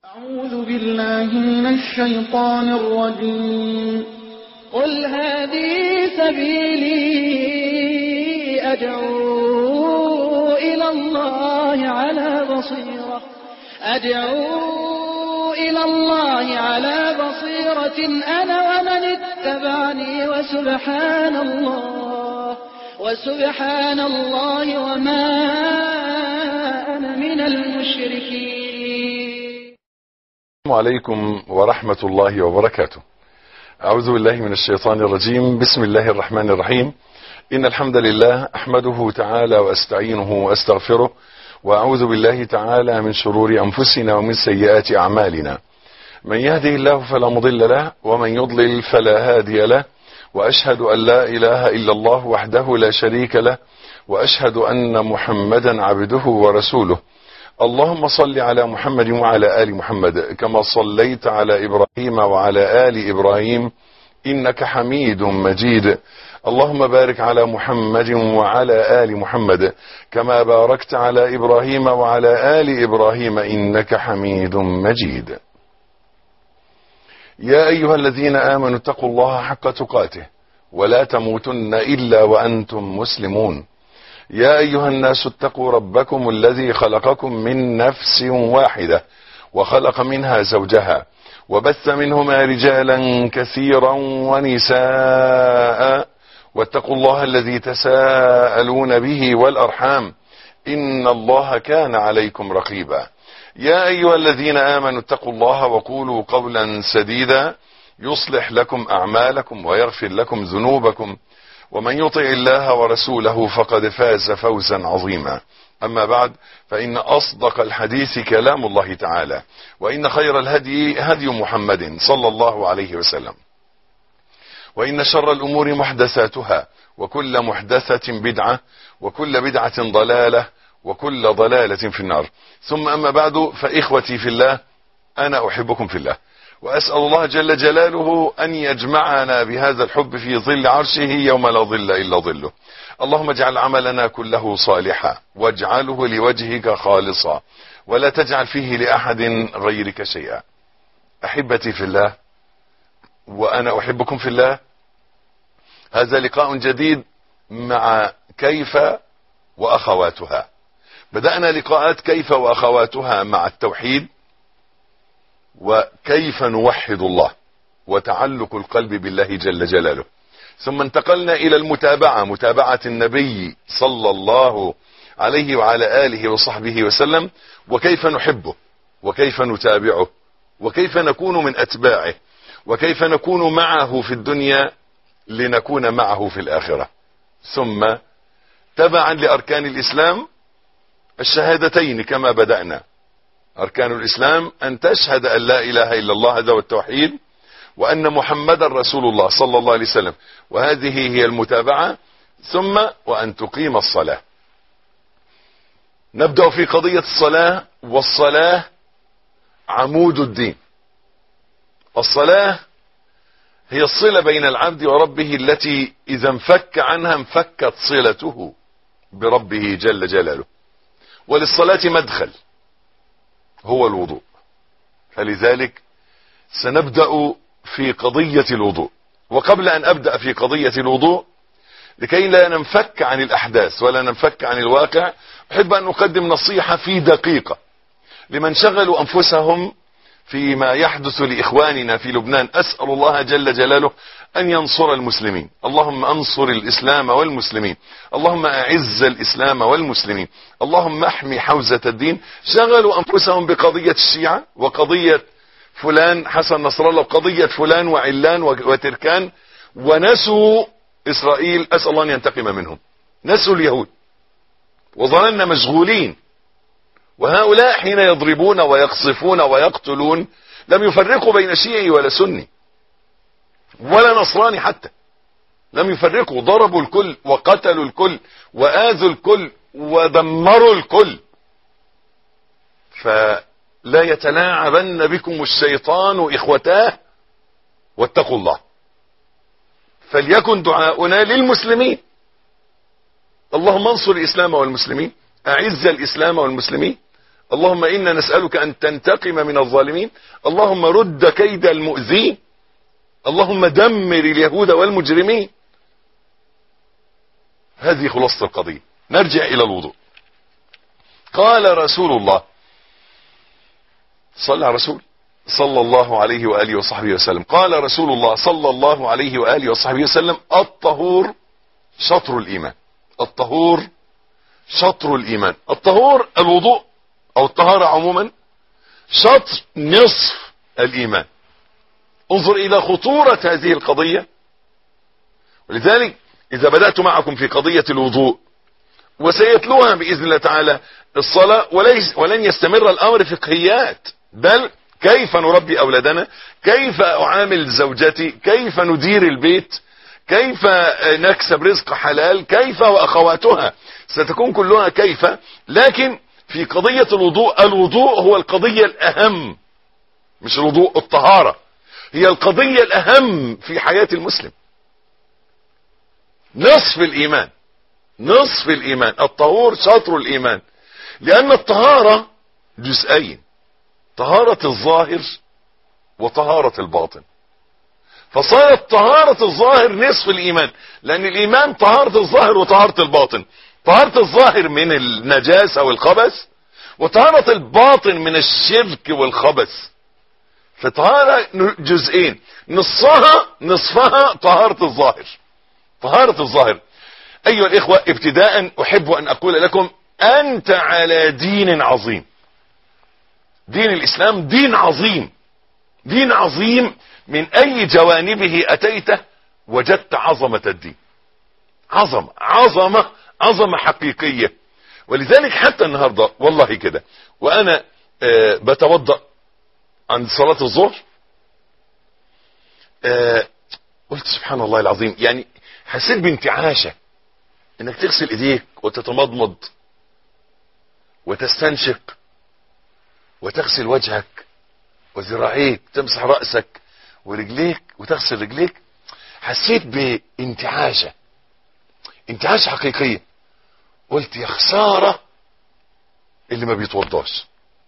أعوذ بالله من الشيطان الرجيم قل هذه سبيلي أدعو إلى الله على بصيرة أدعو إلى الله على بصيرة أنا ومن اتبعني وسبحان الله وسبحان الله وما أنا من المشركين السلام عليكم ورحمة الله وبركاته أعوذ بالله من الشيطان الرجيم بسم الله الرحمن الرحيم إن الحمد لله أحمده تعالى وأستعينه وأستغفره وأعوذ بالله تعالى من شرور أنفسنا ومن سيئات أعمالنا من يهده الله فلا مضل له ومن يضلل فلا هادي له وأشهد أن لا إله إلا الله وحده لا شريك له وأشهد أن محمدا عبده ورسوله اللهم صل على محمد وعلى آل محمد كما صليت على إبراهيم وعلى آل إبراهيم إنك حميد مجيد اللهم بارك على محمد وعلى آل محمد كما باركت على إبراهيم وعلى آل إبراهيم إنك حميد مجيد يا أيها الذين آمنوا اتقوا الله حق تقاته ولا تموتن إلا وأنتم مسلمون يا أيها الناس اتقوا ربكم الذي خلقكم من نفس واحدة وخلق منها زوجها وبث منهما رجالا كثيرا ونساء واتقوا الله الذي تساءلون به والأرحام إن الله كان عليكم رقيبا يا أيها الذين آمنوا اتقوا الله وقولوا قولا سديدا يصلح لكم أعمالكم ويغفر لكم ذنوبكم ومن يطع الله ورسوله فقد فاز فوزا عظيما أما بعد فإن أصدق الحديث كلام الله تعالى وإن خير الهدي هدي محمد صلى الله عليه وسلم وإن شر الأمور محدثاتها وكل محدثة بدعة وكل بدعة ضلالة وكل ضلالة في النار ثم أما بعد فإخوتي في الله أنا أحبكم في الله وأسأل الله جل جلاله أن يجمعنا بهذا الحب في ظل عرشه يوم لا ظل إلا ظله اللهم اجعل عملنا كله صالحا واجعله لوجهك خالصا ولا تجعل فيه لأحد غيرك شيئا أحبتي في الله وأنا أحبكم في الله هذا لقاء جديد مع كيف وأخواتها بدأنا لقاءات كيف وأخواتها مع التوحيد وكيف نوحد الله وتعلق القلب بالله جل جلاله ثم انتقلنا الى المتابعة متابعة النبي صلى الله عليه وعلى آله وصحبه وسلم وكيف نحبه وكيف نتابعه وكيف نكون من أتباعه وكيف نكون معه في الدنيا لنكون معه في الآخرة ثم تبعا لأركان الإسلام الشهادتين كما بدأنا أركان الإسلام أن تشهد أن لا إله إلا الله هذا والتوحيد وأن محمدا رسول الله صلى الله عليه وسلم وهذه هي المتابعة ثم وأن تقيم الصلاة نبدأ في قضية الصلاة والصلاة عمود الدين الصلاة هي الصلة بين العبد وربه التي إذا انفك عنها انفكت صلته بربه جل جلاله وللصلاة مدخل هو الوضوء فلذلك سنبدأ في قضية الوضوء وقبل أن أبدأ في قضية الوضوء لكي لا ننفك عن الأحداث ولا ننفك عن الواقع أحب أن أقدم نصيحة في دقيقة لمن شغلوا أنفسهم فيما يحدث لإخواننا في لبنان أسأل الله جل جلاله أن ينصر المسلمين اللهم أنصر الإسلام والمسلمين اللهم أعز الإسلام والمسلمين اللهم احمي حوزة الدين شغلوا أنفسهم بقضية الشيعة وقضية فلان حسن نصر الله وقضية فلان وعلان وتركان ونسوا إسرائيل أسأل الله أن ينتقم منهم نسوا اليهود وظننا مشغولين وهؤلاء حين يضربون ويقصفون ويقتلون لم يفرقوا بين شيعي ولا سني ولا نصراني حتى لم يفرقوا ضربوا الكل وقتلوا الكل وآذوا الكل ودمروا الكل فلا يتلاعبن بكم الشيطان إخوتاه واتقوا الله فليكن دعاؤنا للمسلمين اللهم انصر الإسلام والمسلمين أعز الإسلام والمسلمين اللهم إنا نسألك أن تنتقم من الظالمين اللهم رد كيد المؤذين اللهم دمر اليهود والمجرمين هذه خلاصة القضية نرجع إلى الوضوء قال رسول الله صلى على رسول صلى الله عليه وآله وصحبه وسلم قال رسول الله صلى الله عليه وآله وصحبه وسلم الطهور شطر الإيمان الطهور شطر الإيمان الطهور الوضوء أو الطهارة عموما شطر نصف الإيمان انظر إلى خطورة هذه القضية ولذلك إذا بدأت معكم في قضية الوضوء وسيتلوها بإذن الله تعالى الصلاة وليس ولن يستمر الأمر فقهيات بل كيف نربي أولادنا كيف أعامل زوجتي كيف ندير البيت كيف نكسب رزق حلال كيف وأخواتها ستكون كلها كيف لكن في قضية الوضوء الوضوء هو القضية الأهم مش الوضوء الطهارة هي القضية الأهم في حياة المسلم نصف الإيمان نصف الإيمان الطهور شطر الإيمان لأن الطهارة جزئين طهارة الظاهر وطهارة الباطن فصارت طهارة الظاهر نصف الإيمان لأن الإيمان طهارة الظاهر وطهارة الباطن طهارة الظاهر من النجاسة والخبث وطهارة الباطن من الشرك والخبث فطهارة جزئين نصها نصفها طهارة الظاهر طهارة الظاهر أيها الإخوة ابتداء أحب أن أقول لكم أنت على دين عظيم دين الإسلام دين عظيم دين عظيم من أي جوانبه أتيته وجدت عظمة الدين عظمة عظمة عظمة حقيقية ولذلك حتى النهاردة والله كده وأنا آه بتوضأ عند صلاة الظهر آه قلت سبحان الله العظيم يعني حسيت بانتعاشة انك تغسل ايديك وتتمضمض وتستنشق وتغسل وجهك وذراعيك تمسح رأسك ورجليك وتغسل رجليك حسيت بانتعاشة انتعاشة حقيقية قلت يا خسارة اللي ما بيتوضاش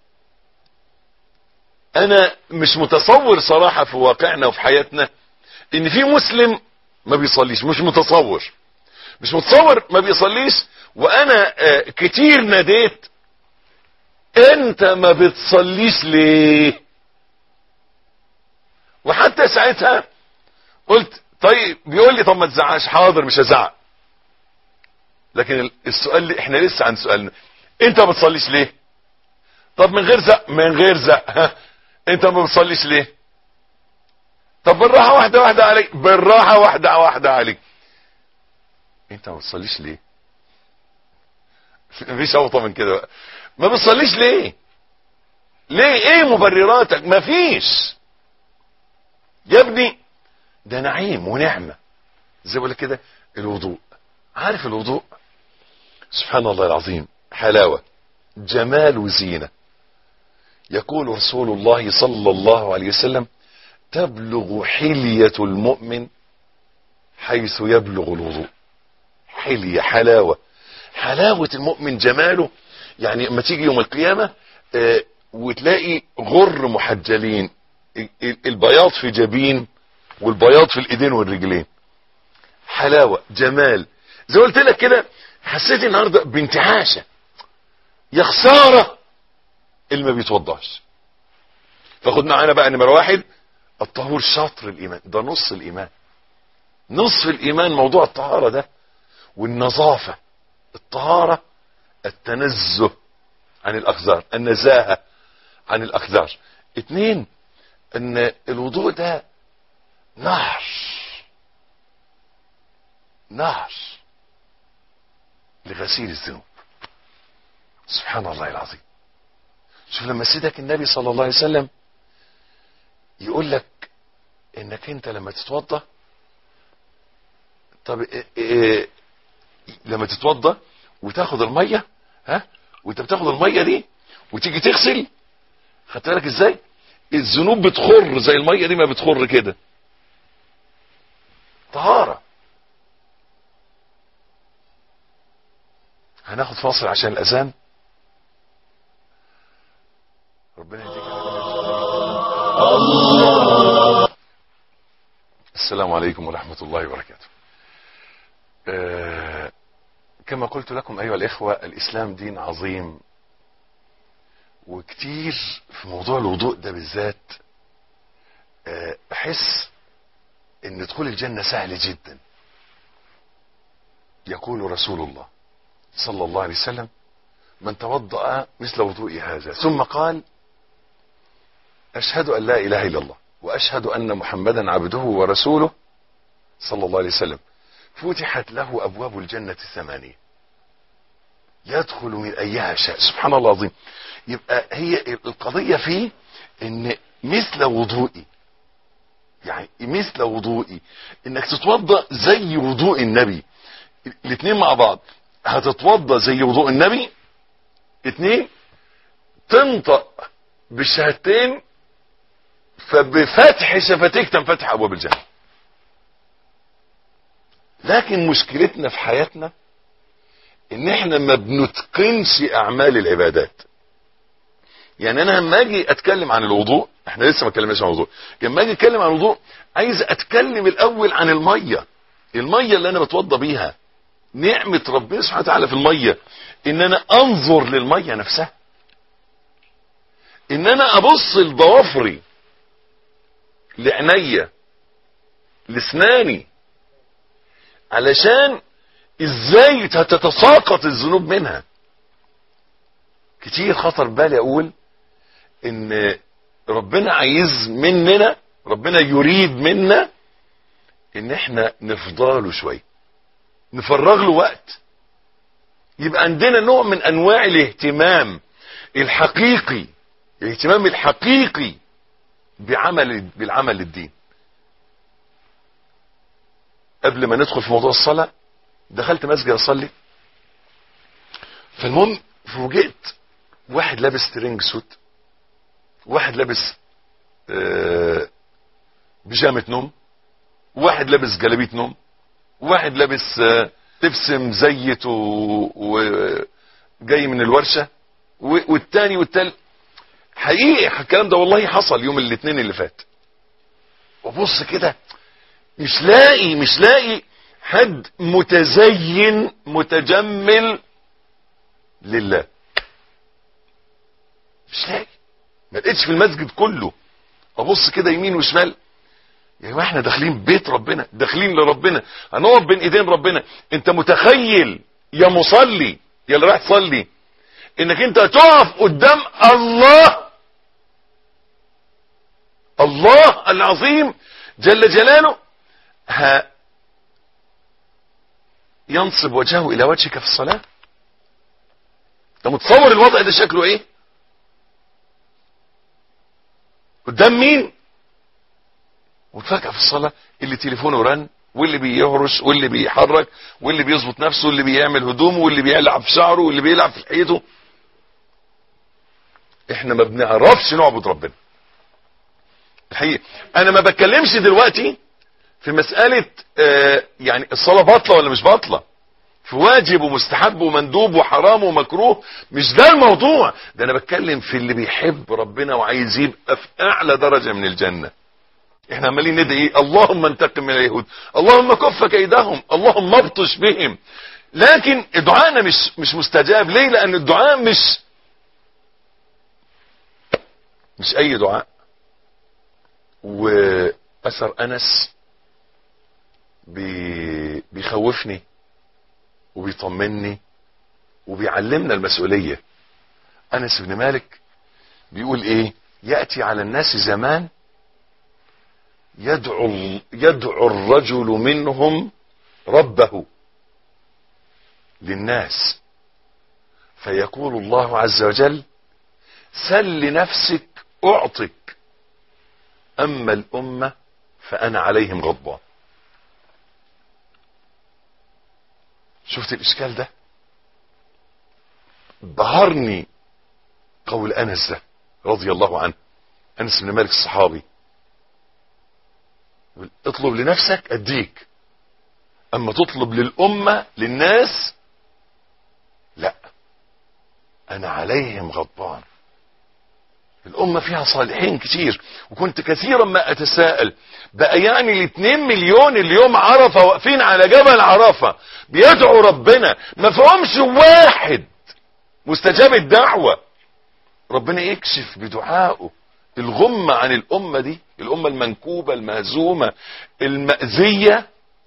انا مش متصور صراحة في واقعنا وفي حياتنا ان في مسلم ما بيصليش مش متصور مش متصور ما بيصليش وانا كتير ناديت انت ما بتصليش ليه وحتى ساعتها قلت طيب بيقول لي طب ما تزعقش حاضر مش هزعق لكن السؤال اللي احنا لسه عن سؤالنا انت ما بتصليش ليه طب من غير زق من غير زق ها انت ما بتصليش ليه طب بالراحه واحده واحده عليك بالراحه واحده واحده عليك انت ما بتصليش ليه مفيش اوطى من كده بقى ما بتصليش ليه ليه ايه مبرراتك مفيش يا ابني ده نعيم ونعمة زي بقول كده الوضوء عارف الوضوء سبحان الله العظيم حلاوة جمال وزينة يقول رسول الله صلى الله عليه وسلم تبلغ حلية المؤمن حيث يبلغ الوضوء حلية حلاوة حلاوة المؤمن جماله يعني اما تيجي يوم القيامة اه وتلاقي غر محجلين البياض في جبين والبياض في الايدين والرجلين حلاوة جمال زي قلت لك كده حسيت النهاردة بانتعاشة يا خسارة اللي ما بيتوضاش فخد معانا بقى نمرة واحد الطهور شطر الايمان ده نص الايمان نصف الايمان موضوع الطهارة ده والنظافة الطهارة التنزه عن الاقذار النزاهة عن الاقذار اتنين ان الوضوء ده نهر نهر لغسيل الذنوب سبحان الله العظيم شوف لما سيدك النبي صلى الله عليه وسلم يقول لك انك انت لما تتوضا طب إيه إيه لما تتوضا وتاخد الميه ها وانت بتاخد الميه دي وتيجي تغسل خدت بالك ازاي الذنوب بتخر زي الميه دي ما بتخر كده طهاره هناخد فاصل عشان الاذان ربنا يهديك السلام عليكم ورحمة الله وبركاته آه كما قلت لكم أيها الإخوة الإسلام دين عظيم وكتير في موضوع الوضوء ده بالذات آه أحس ان دخول الجنة سهل جدا يقول رسول الله صلى الله عليه وسلم من توضأ مثل وضوء هذا ثم قال أشهد أن لا إله إلا الله وأشهد أن محمدا عبده ورسوله صلى الله عليه وسلم فتحت له أبواب الجنة الثمانية يدخل من أيها شاء سبحان الله العظيم يبقى هي القضية فيه ان مثل وضوئي يعني مثل وضوئي انك تتوضا زي وضوء النبي الاثنين مع بعض هتتوضا زي وضوء النبي اثنين تنطق بالشهادتين فبفتح شفتيك تنفتح ابواب الجنه لكن مشكلتنا في حياتنا ان احنا ما بنتقنش اعمال العبادات يعني انا لما اجي اتكلم عن الوضوء احنا لسه ما اتكلمناش عن الوضوء لما اجي اتكلم عن الوضوء عايز اتكلم الاول عن الميه الميه اللي انا بتوضى بيها نعمه ربنا سبحانه وتعالى في الميه ان انا انظر للميه نفسها ان انا ابص لضوافري لعينيا لاسناني علشان ازاي تتساقط الذنوب منها كتير خطر بالي اقول ان ربنا عايز مننا ربنا يريد منا ان احنا نفضاله شويه نفرغ له وقت يبقى عندنا نوع من انواع الاهتمام الحقيقي الاهتمام الحقيقي بعمل بالعمل الدين قبل ما ندخل في موضوع الصلاة دخلت مسجد اصلي فالمهم فوجئت واحد لابس ترنج سوت واحد لابس آه بيجامة نوم واحد لابس جلابية نوم واحد لابس آه لبس مزيت وجاي من الورشة والتاني والتالت حقيقي الكلام ده والله حصل يوم الاثنين اللي فات وبص كده مش لاقي مش لاقي حد متزين متجمل لله مش لاقي ما لقيتش في المسجد كله ابص كده يمين وشمال يا جماعه احنا داخلين بيت ربنا داخلين لربنا هنقف بين ايدين ربنا انت متخيل يا مصلي يا اللي رايح تصلي انك انت هتقف قدام الله الله العظيم جل جلاله ها ينصب وجهه الى وجهك في الصلاه انت متصور الوضع ده شكله ايه قدام مين وتفاجئ في الصلاة اللي تليفونه رن واللي بيهرش واللي بيحرك واللي بيظبط نفسه واللي بيعمل هدومه واللي بيلعب في شعره واللي بيلعب في لحيته احنا ما بنعرفش نعبد ربنا الحقيقة انا ما بتكلمش دلوقتي في مسألة آه يعني الصلاة باطلة ولا مش باطلة في واجب ومستحب ومندوب وحرام ومكروه مش ده الموضوع ده انا بتكلم في اللي بيحب ربنا وعايز يبقى في اعلى درجة من الجنة احنا عمالين ندعي ايه اللهم انتقم من اليهود اللهم كف كيدهم اللهم ابطش بهم لكن دعائنا مش مش مستجاب ليه لان الدعاء مش مش اي دعاء واثر انس بي بيخوفني وبيطمني وبيعلمنا المسؤولية انس بن مالك بيقول ايه يأتي على الناس زمان يدعو, يدعو الرجل منهم ربه للناس فيقول الله عز وجل سل لنفسك اعطك اما الامة فانا عليهم غضبان شفت الاشكال ده بهرني قول انس ده رضي الله عنه انس بن مالك الصحابي اطلب لنفسك اديك اما تطلب للامة للناس لا انا عليهم غضبان الأمة فيها صالحين كتير وكنت كثيرا ما أتساءل بقى يعني الاتنين مليون اليوم عرفة واقفين على جبل عرفة بيدعوا ربنا ما فهمش واحد مستجاب الدعوة ربنا يكشف بدعائه الغمة عن الأمة دي الأمة المنكوبة المهزومة المأذية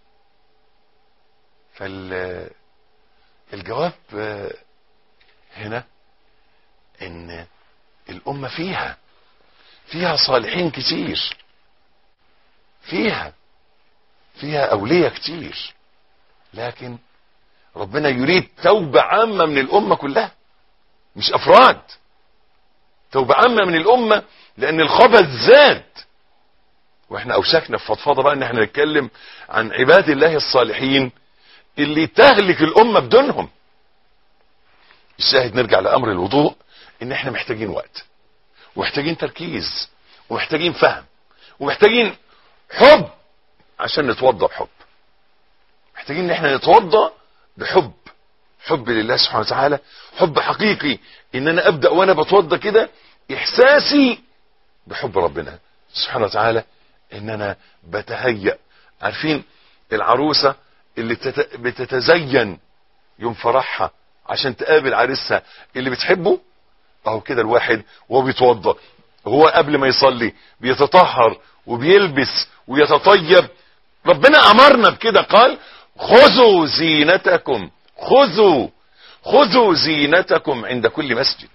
فالجواب هنا ان الأمة فيها فيها صالحين كتير فيها فيها أولياء كتير لكن ربنا يريد توبة عامة من الأمة كلها مش أفراد توبة عامة من الأمة لأن الخبث زاد واحنا أوشكنا في فضفضة بقى ان احنا نتكلم عن عباد الله الصالحين اللي تهلك الأمة بدونهم الشاهد نرجع لأمر الوضوء ان احنا محتاجين وقت ومحتاجين تركيز ومحتاجين فهم ومحتاجين حب عشان نتوضى بحب محتاجين ان احنا نتوضى بحب حب لله سبحانه وتعالى حب حقيقي ان انا ابدا وانا بتوضى كده احساسي بحب ربنا سبحانه وتعالى ان انا بتهيأ عارفين العروسة اللي بتتزين يوم فرحها عشان تقابل عريسها اللي بتحبه اهو كده الواحد وهو بيتوضى هو قبل ما يصلي بيتطهر وبيلبس ويتطيب ربنا امرنا بكده قال خذوا زينتكم خذوا خذوا زينتكم عند كل مسجد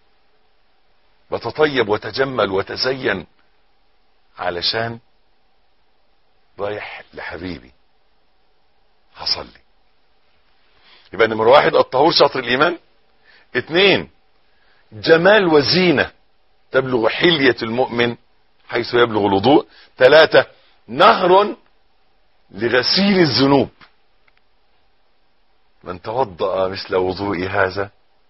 بتطيب وتجمل وتزين علشان رايح لحبيبي هصلي يبقى نمر واحد الطهور شطر الايمان اتنين جمال وزينة تبلغ حلية المؤمن حيث يبلغ الوضوء ثلاثة نهر لغسيل الذنوب من توضأ مثل وضوء هذا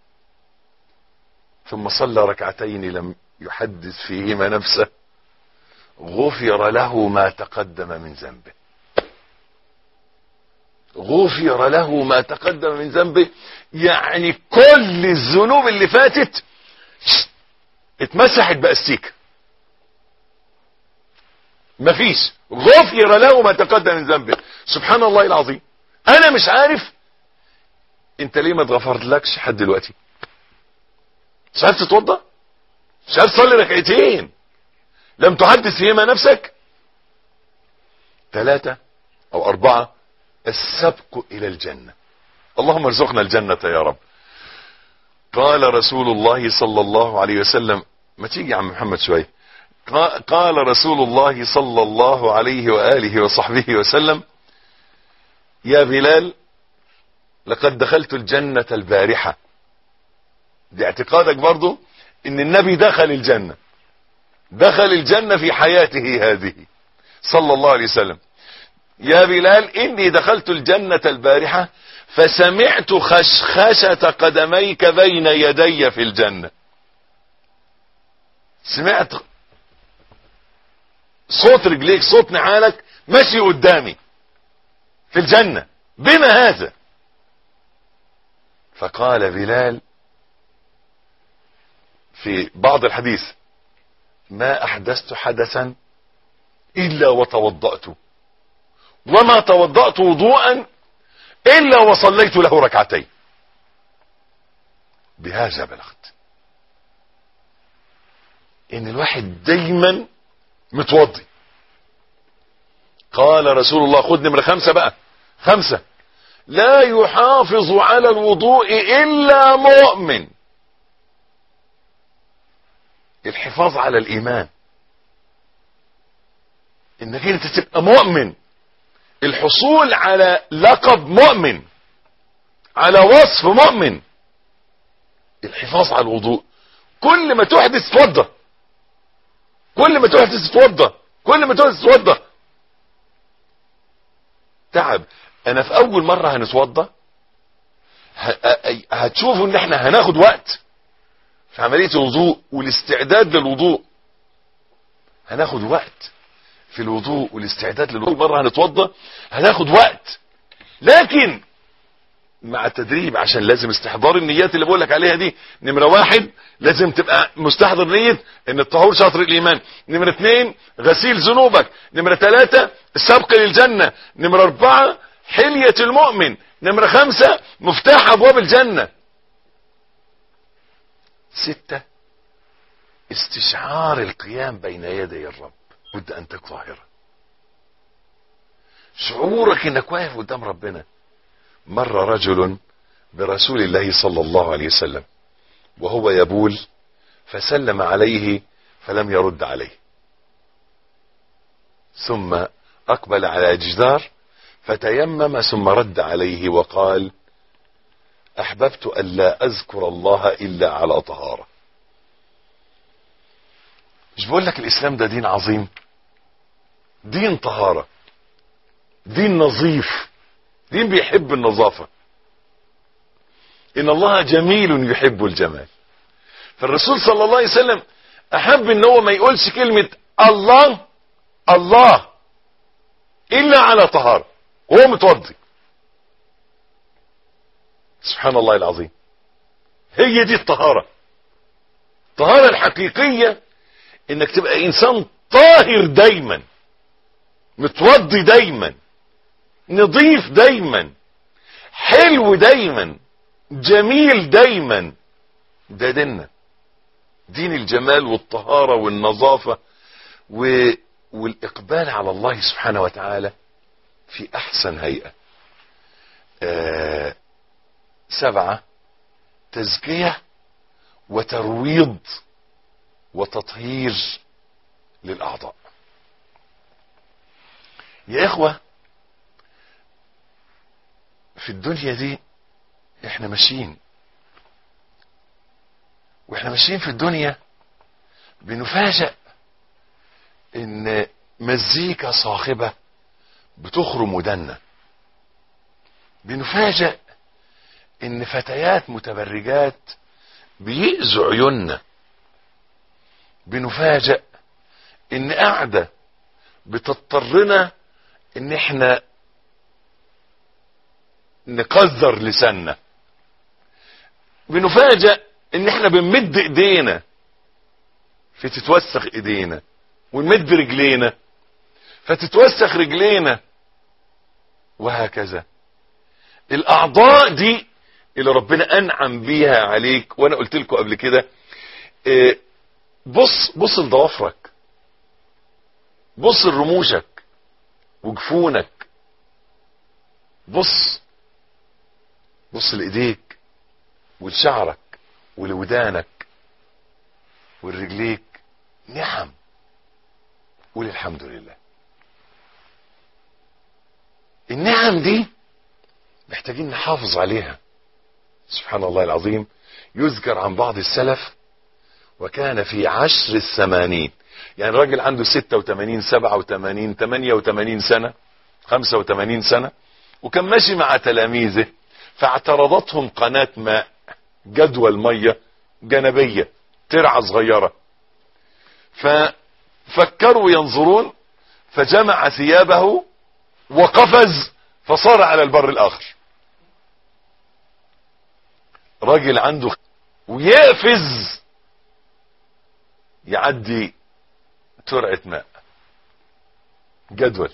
ثم صلى ركعتين لم يحدث فيهما نفسه غفر له ما تقدم من ذنبه غفر له ما تقدم من ذنبه يعني كل الذنوب اللي فاتت اتمسحت باستيكه مفيش غفر له ما تقدم من ذنبه سبحان الله العظيم انا مش عارف انت ليه ما اتغفرت لكش لحد دلوقتي مش عارف تتوضى مش عارف تصلي ركعتين لم تحدث فيهما نفسك ثلاثة او اربعة السبق الى الجنة اللهم ارزقنا الجنة يا رب قال رسول الله صلى الله عليه وسلم ما تيجي يا عم محمد شوية قال رسول الله صلى الله عليه وآله وصحبه وسلم يا بلال لقد دخلت الجنة البارحة دي اعتقادك برضو ان النبي دخل الجنة دخل الجنة في حياته هذه صلى الله عليه وسلم يا بلال اني دخلت الجنة البارحة فسمعت خشخشة قدميك بين يدي في الجنة سمعت صوت رجليك صوت نعالك ماشي قدامي في الجنة بما هذا فقال بلال في بعض الحديث ما احدثت حدثا الا وتوضأت وما توضأت وضوءا الا وصليت له ركعتين بهذا بلغت ان الواحد دايما متوضي قال رسول الله خد نمرة خمسة بقى خمسة لا يحافظ على الوضوء الا مؤمن الحفاظ على الايمان انك انت تبقى مؤمن الحصول على لقب مؤمن على وصف مؤمن الحفاظ على الوضوء كل ما تحدث توضى كل ما تحدث توضى كل ما تحدث توضى تعب انا في اول مرة هنتوضى هتشوفوا ان احنا هناخد وقت في عملية الوضوء والاستعداد للوضوء هناخد وقت في الوضوء والاستعداد للوضوء مرة هنتوضى هناخد وقت لكن مع التدريب عشان لازم استحضار النيات اللي بقول لك عليها دي نمرة واحد لازم تبقى مستحضر نية ان الطهور شطر الايمان نمرة اثنين غسيل ذنوبك نمرة ثلاثة السبق للجنة نمرة اربعة حلية المؤمن نمرة خمسة مفتاح ابواب الجنة ستة استشعار القيام بين يدي الرب بد ان تكون ظاهرة شعورك انك واقف قدام ربنا مر رجل برسول الله صلى الله عليه وسلم وهو يبول فسلم عليه فلم يرد عليه ثم اقبل على جدار فتيمم ثم رد عليه وقال احببت الا اذكر الله الا على طهارة مش بقول لك الاسلام ده دين عظيم دين طهارة دين نظيف دين بيحب النظافة ان الله جميل يحب الجمال فالرسول صلى الله عليه وسلم احب ان هو ما يقولش كلمة الله الله الا على طهارة وهو متوضي سبحان الله العظيم هي دي الطهارة الطهارة الحقيقية انك تبقى انسان طاهر دايما متوضي دايما نظيف دايما حلو دايما جميل دايما ده ديننا دين الجمال والطهارة والنظافة و... والإقبال على الله سبحانه وتعالى في أحسن هيئة آه سبعة تزكية وترويض وتطهير للأعضاء يا إخوة في الدنيا دي احنا ماشيين واحنا ماشيين في الدنيا بنفاجأ ان مزيكا صاخبة بتخرم ودنا بنفاجأ ان فتيات متبرجات بيأذوا عيوننا بنفاجأ ان قاعدة بتضطرنا ان احنا نقذر لساننا بنفاجأ ان احنا بنمد ايدينا فتتوسخ ايدينا ونمد رجلينا فتتوسخ رجلينا وهكذا الاعضاء دي اللي ربنا انعم بيها عليك وانا قلت لكم قبل كده اه بص بص لضوافرك بص لرموشك وجفونك بص بص لايديك ولشعرك ولودانك ولرجليك نعم قول الحمد لله النعم دي محتاجين نحافظ عليها سبحان الله العظيم يذكر عن بعض السلف وكان في عشر الثمانين يعني راجل عنده ستة وثمانين سبعة وثمانين ثمانية وثمانين سنة خمسة وثمانين سنة وكان ماشي مع تلاميذه فاعترضتهم قناة ماء جدول مية جنبية ترعة صغيرة ففكروا ينظرون فجمع ثيابه وقفز فصار على البر الاخر راجل عنده ويقفز يعدي ترعة ماء جدول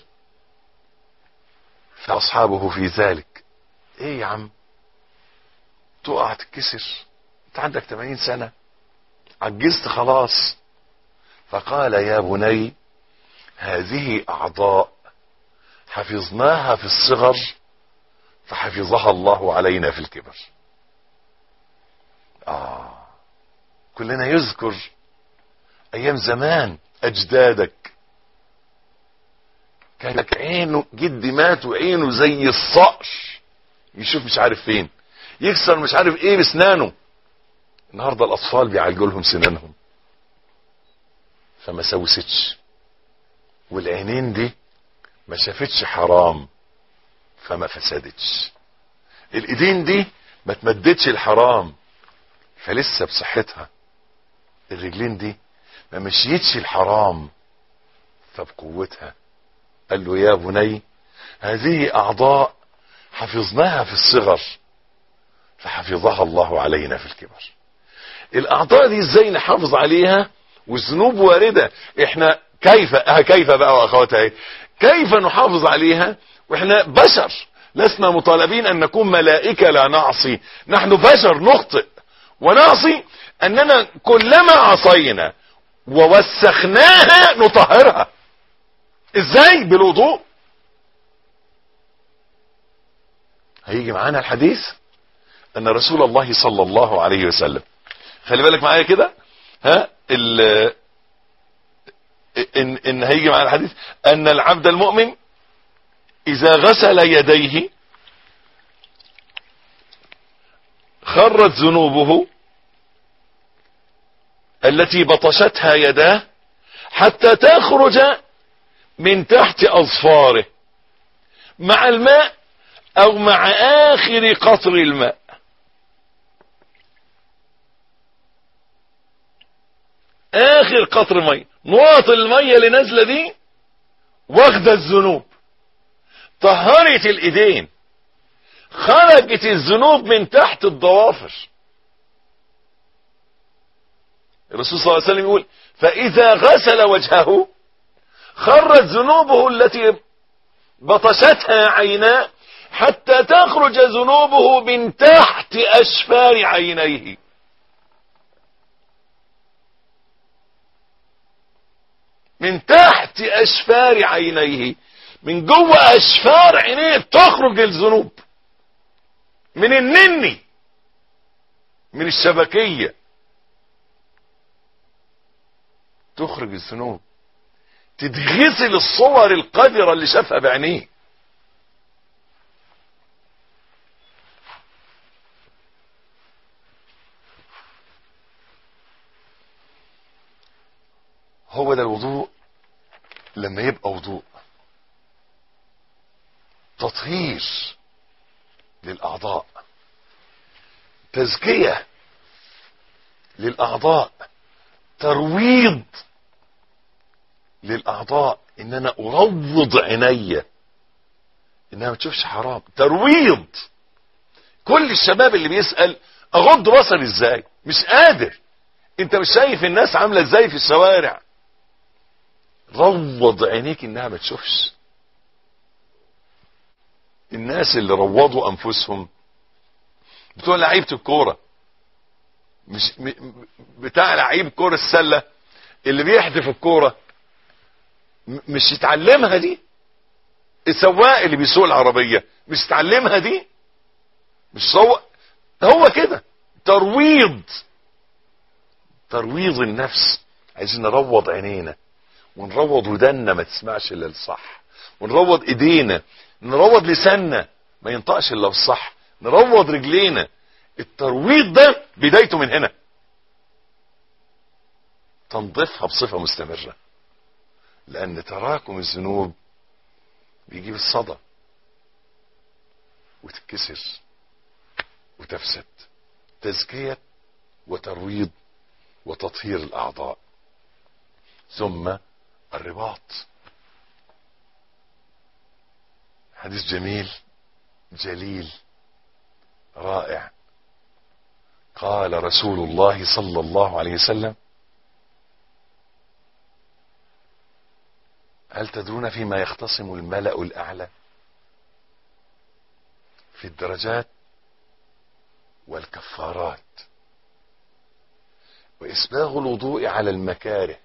فاصحابه في ذلك ايه يا عم تقع تتكسر انت عندك 80 سنة عجزت خلاص فقال يا بني هذه اعضاء حفظناها في الصغر فحفظها الله علينا في الكبر آه كلنا يذكر ايام زمان اجدادك كانك عينه جدي مات وعينه زي الصقر يشوف مش عارف فين يكسر مش عارف ايه بسنانه النهارده الاطفال بيعالجوا لهم سنانهم فما سوستش والعينين دي ما شافتش حرام فما فسدتش الايدين دي ما تمدتش الحرام فلسه بصحتها الرجلين دي ما مشيتش الحرام فبقوتها قال له يا بني هذه اعضاء حفظناها في الصغر فحفظها الله علينا في الكبر الاعضاء دي ازاي نحافظ عليها والذنوب واردة احنا كيف اه كيف بقى واخواتها ايه كيف نحافظ عليها واحنا بشر لسنا مطالبين ان نكون ملائكة لا نعصي نحن بشر نخطئ ونعصي اننا كلما عصينا ووسخناها نطهرها ازاي بالوضوء هيجي معانا الحديث ان رسول الله صلى الله عليه وسلم خلي بالك معايا كده ها ال ان ان هيجي معانا الحديث ان العبد المؤمن اذا غسل يديه خرت ذنوبه التي بطشتها يداه حتى تخرج من تحت اظفاره مع الماء او مع اخر قطر الماء اخر قطر ميه نقط الميه اللي نازله دي واخده الذنوب طهرت الايدين خرجت الذنوب من تحت الضوافر الرسول صلى الله عليه وسلم يقول فاذا غسل وجهه خرت ذنوبه التي بطشتها عيناه حتى تخرج ذنوبه من تحت اشفار عينيه من تحت اشفار عينيه من جوه اشفار عينيه تخرج الذنوب من النني من الشبكية تخرج الذنوب تتغسل الصور القذرة اللي شافها بعينيه هو ده الوضوء لما يبقى وضوء تطهير للأعضاء تزكية للأعضاء ترويض للأعضاء إن أنا أروض عيني إنها ما تشوفش حرام ترويض كل الشباب اللي بيسأل أغض بصري إزاي مش قادر أنت مش شايف الناس عاملة إزاي في الشوارع روض عينيك إنها ما تشوفش الناس اللي روضوا انفسهم بتوع لعيبه الكوره مش م- بتاع لعيب كوره السله اللي بيحدف الكوره م- مش يتعلمها دي السواق اللي بيسوق العربيه مش يتعلمها دي مش سوق هو كده ترويض ترويض النفس عايزين نروض عينينا ونروض ودنا ما تسمعش الا الصح ونروض ايدينا نروض لساننا ما ينطقش الا الصح نروض رجلينا الترويض ده بدايته من هنا تنظيفها بصفة مستمرة لان تراكم الذنوب بيجيب الصدى وتتكسر وتفسد تزكية وترويض وتطهير الاعضاء ثم الرباط حديث جميل جليل رائع قال رسول الله صلى الله عليه وسلم هل تدرون فيما يختصم الملأ الأعلى في الدرجات والكفارات وإسباغ الوضوء على المكاره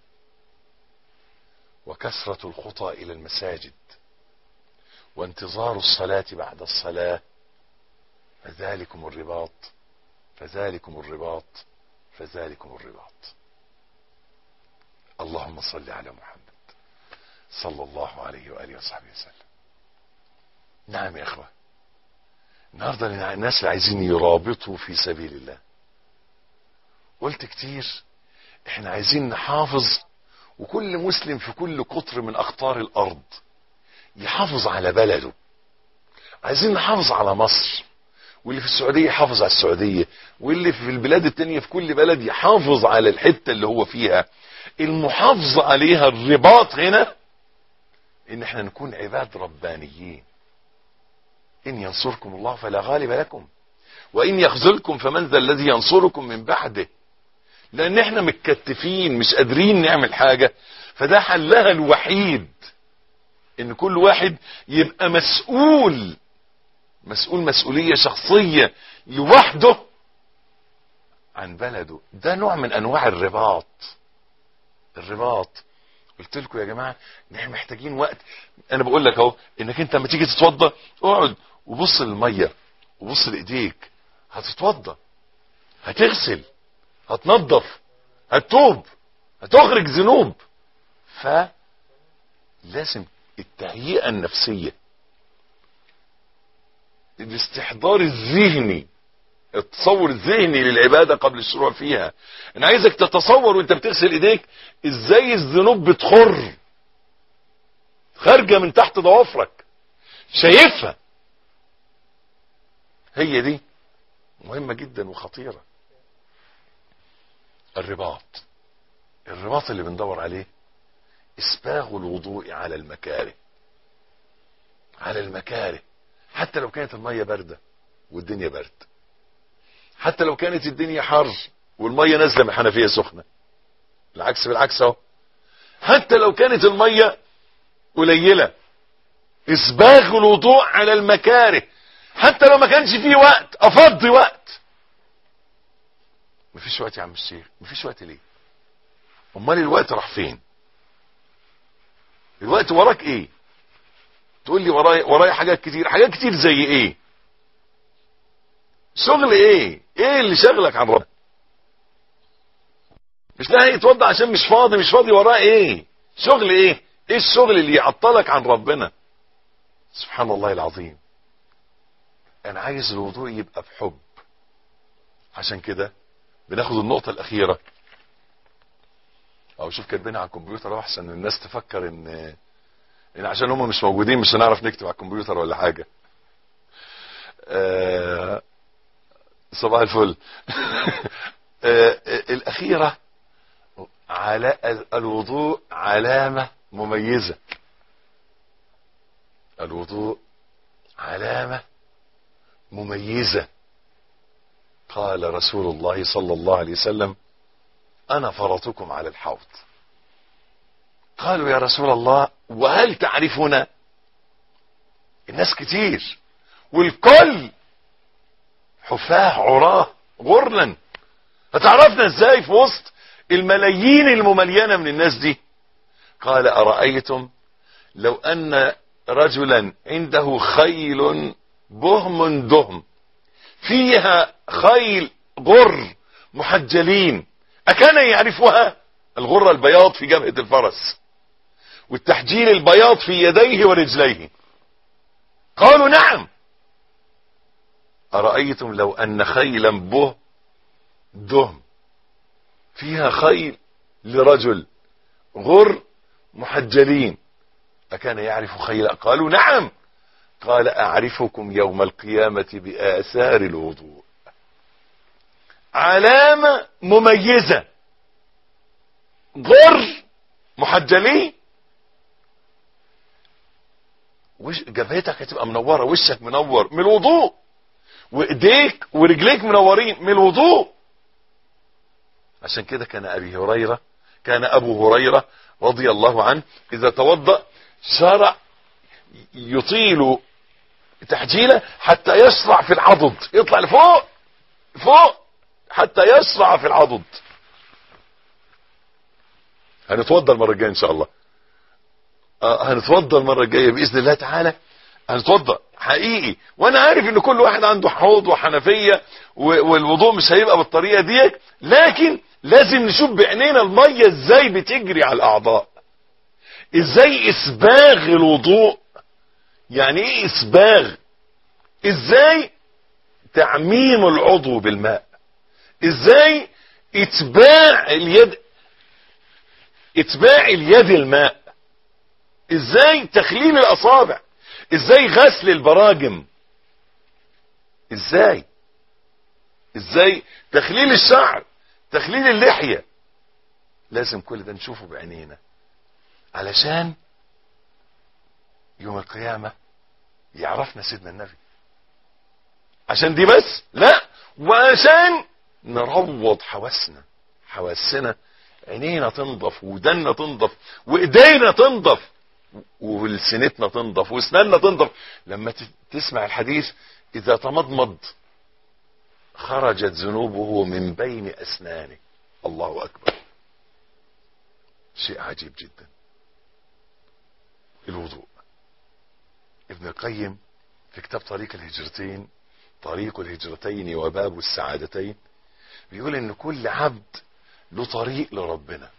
وكثرة الخطى إلى المساجد وانتظار الصلاة بعد الصلاة فذلكم الرباط فذلكم الرباط فذلكم الرباط اللهم صل على محمد صلى الله عليه وآله وصحبه وسلم نعم يا اخوة النهاردة الناس اللي عايزين يرابطوا في سبيل الله قلت كتير احنا عايزين نحافظ وكل مسلم في كل قطر من اقطار الارض يحافظ على بلده عايزين نحافظ على مصر واللي في السعودية يحافظ على السعودية واللي في البلاد التانية في كل بلد يحافظ على الحتة اللي هو فيها المحافظة عليها الرباط هنا ان احنا نكون عباد ربانيين ان ينصركم الله فلا غالب لكم وإن يخذلكم فمن ذا الذي ينصركم من بعده لأن احنا متكتفين مش قادرين نعمل حاجة فده حلها الوحيد ان كل واحد يبقى مسؤول مسؤول مسؤولية شخصية لوحده عن بلده ده نوع من انواع الرباط الرباط قلت لكم يا جماعة ان احنا محتاجين وقت انا بقول لك اهو انك انت لما تيجي تتوضى اقعد وبص للمية وبص لايديك هتتوضى هتغسل هتنظف هتتوب هتخرج ذنوب فلازم التهيئة النفسية الاستحضار الذهني التصور الذهني للعبادة قبل الشروع فيها انا عايزك تتصور وانت بتغسل ايديك ازاي الذنوب بتخر خارجة من تحت ضوافرك شايفها هي دي مهمة جدا وخطيرة الرباط الرباط اللي بندور عليه اسباغ الوضوء على المكاره على المكاره حتى لو كانت المية باردة والدنيا برد حتى لو كانت الدنيا حر والمية نازلة من حنفية سخنة العكس بالعكس اهو حتى لو كانت المية قليلة اسباغ الوضوء على المكاره حتى لو ما كانش فيه وقت افضي وقت مفيش وقت يا عم الشيخ مفيش وقت ليه امال الوقت راح فين الوقت وراك ايه تقول لي ورايا ورايا حاجات كتير حاجات كتير زي ايه شغل ايه ايه اللي شغلك عن ربنا مش لاقي يتوضع عشان مش فاضي مش فاضي وراه ايه شغل ايه ايه الشغل اللي يعطلك عن ربنا سبحان الله العظيم انا عايز الوضوء يبقى بحب عشان كده بناخد النقطة الاخيرة او شوف كاتبينها على الكمبيوتر أهو احسن الناس تفكر ان ان عشان هم مش موجودين مش هنعرف نكتب على الكمبيوتر ولا حاجة آه صباح الفل آه الاخيرة على الوضوء علامة مميزة الوضوء علامة مميزة قال رسول الله صلى الله عليه وسلم انا فرطكم على الحوض قالوا يا رسول الله وهل تعرفنا الناس كتير والكل حفاه عراه غرلا هتعرفنا ازاي في وسط الملايين المملينة من الناس دي قال أرأيتم لو أن رجلا عنده خيل بهم دهم فيها خيل غر محجلين أكان يعرفها الغرة البياض في جبهة الفرس والتحجيل البياض في يديه ورجليه قالوا نعم أرأيتم لو أن خيلا به دهم فيها خيل لرجل غر محجلين أكان يعرف خيلا قالوا نعم قال أعرفكم يوم القيامة بآثار الوضوء علامة مميزة غر محجلين وش جبهتك هتبقى منورة وشك منور من الوضوء وايديك ورجليك منورين من الوضوء عشان كده كان ابي هريرة كان ابو هريرة رضي الله عنه اذا توضأ شرع يطيل تحجيله حتى يسرع في العضد يطلع لفوق فوق حتى يسرع في العضد هنتوضى المرة الجاية ان شاء الله آه هنتوضى المرة الجاية بإذن الله تعالى هنتوضى حقيقي وانا عارف ان كل واحد عنده حوض وحنفية والوضوء مش هيبقى بالطريقة ديت لكن لازم نشوف بعينينا المية ازاي بتجري على الاعضاء ازاي اسباغ الوضوء يعني ايه اسباغ ازاي تعميم العضو بالماء ازاي اتباع اليد اتباع اليد الماء ازاي تخليل الاصابع ازاي غسل البراجم ازاي ازاي تخليل الشعر تخليل اللحية لازم كل ده نشوفه بعينينا علشان يوم القيامة يعرفنا سيدنا النبي عشان دي بس لا وعشان نروض حواسنا حواسنا عينينا تنضف ودنا تنضف وايدينا تنضف ولسنتنا تنضف واسناننا تنضف لما ت- تسمع الحديث اذا تمضمض خرجت ذنوبه من بين اسنانه الله اكبر شيء عجيب جدا الوضوء ابن القيم في كتاب طريق الهجرتين طريق الهجرتين وباب السعادتين بيقول ان كل عبد له طريق لربنا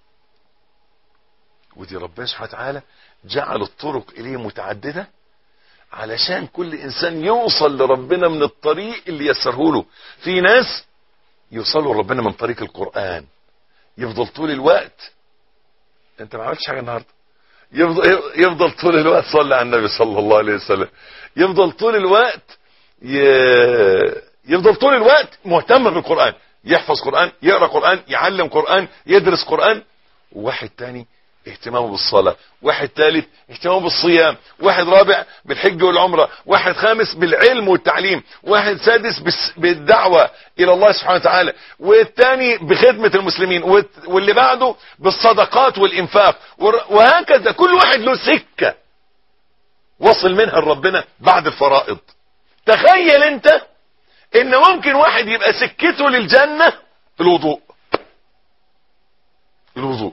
ودي ربنا سبحانه وتعالى جعل الطرق اليه متعدده علشان كل انسان يوصل لربنا من الطريق اللي يسره له في ناس يوصلوا لربنا من طريق القران يفضل طول الوقت انت ما عملتش حاجه النهارده يفضل, يفضل طول الوقت صلي على النبي صلى الله عليه وسلم يفضل طول الوقت ي... يفضل طول الوقت مهتم بالقرآن يحفظ قرآن يقرأ قرآن يعلم قرآن يدرس قرآن واحد تاني اهتمامه بالصلاة واحد ثالث اهتمامه بالصيام واحد رابع بالحج والعمرة واحد خامس بالعلم والتعليم واحد سادس بالس- بالدعوة الى الله سبحانه وتعالى والتاني بخدمة المسلمين والت- واللي بعده بالصدقات والانفاق ور- وهكذا كل واحد له سكة وصل منها لربنا بعد الفرائض تخيل انت ان ممكن واحد يبقى سكته للجنة الوضوء الوضوء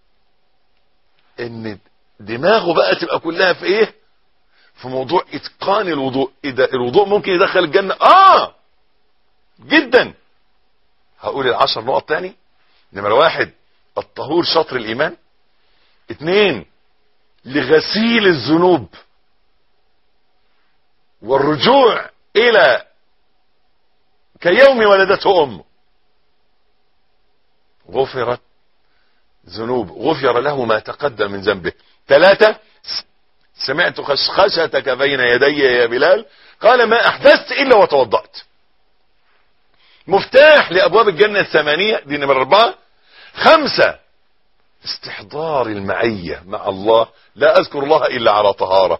ان دماغه بقى تبقى كلها في ايه في موضوع اتقان الوضوء ايه ده الوضوء ممكن يدخل الجنة اه جدا هقول العشر نقط تاني نمرة واحد الطهور شطر الايمان اتنين لغسيل الذنوب والرجوع الى كيوم ولدته امه غفرت ذنوب غفر له ما تقدم من ذنبه ثلاثة سمعت خشخشتك بين يدي يا بلال قال ما احدثت الا وتوضأت مفتاح لابواب الجنة الثمانية دي نمرة اربعة خمسة استحضار المعية مع الله لا اذكر الله الا على طهارة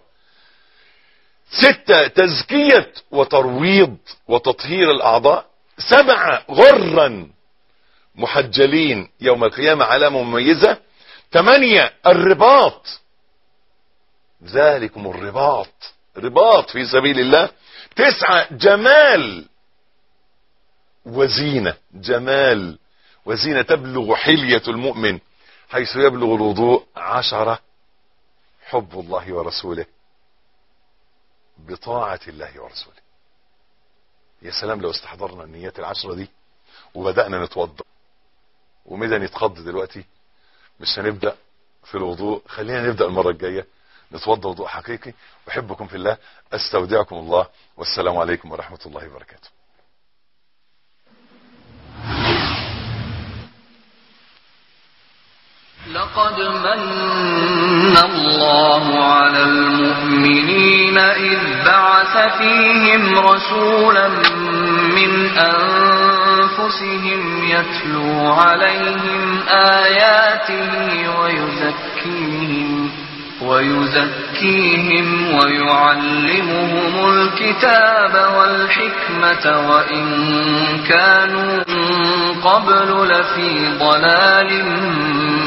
ستة تزكية وترويض وتطهير الاعضاء سبعة غرا محجلين يوم القيامة علامة مميزة ثمانية الرباط ذلكم الرباط رباط في سبيل الله تسعة جمال وزينة جمال وزينة تبلغ حلية المؤمن حيث يبلغ الوضوء عشرة حب الله ورسوله بطاعة الله ورسوله يا سلام لو استحضرنا النيات العشرة دي وبدأنا نتوضا وميدان يتخض دلوقتي مش هنبدأ في الوضوء خلينا نبدأ المرة الجاية نتوضا وضوء حقيقي أحبكم في الله أستودعكم الله والسلام عليكم ورحمة الله وبركاته لقد من الله على المؤمنين إذ بعث فيهم رسولا من أنفسهم يتلو عليهم آياته ويزكيهم ويزكيهم ويعلمهم الكتاب والحكمة وإن كانوا من قبل لفي ضلال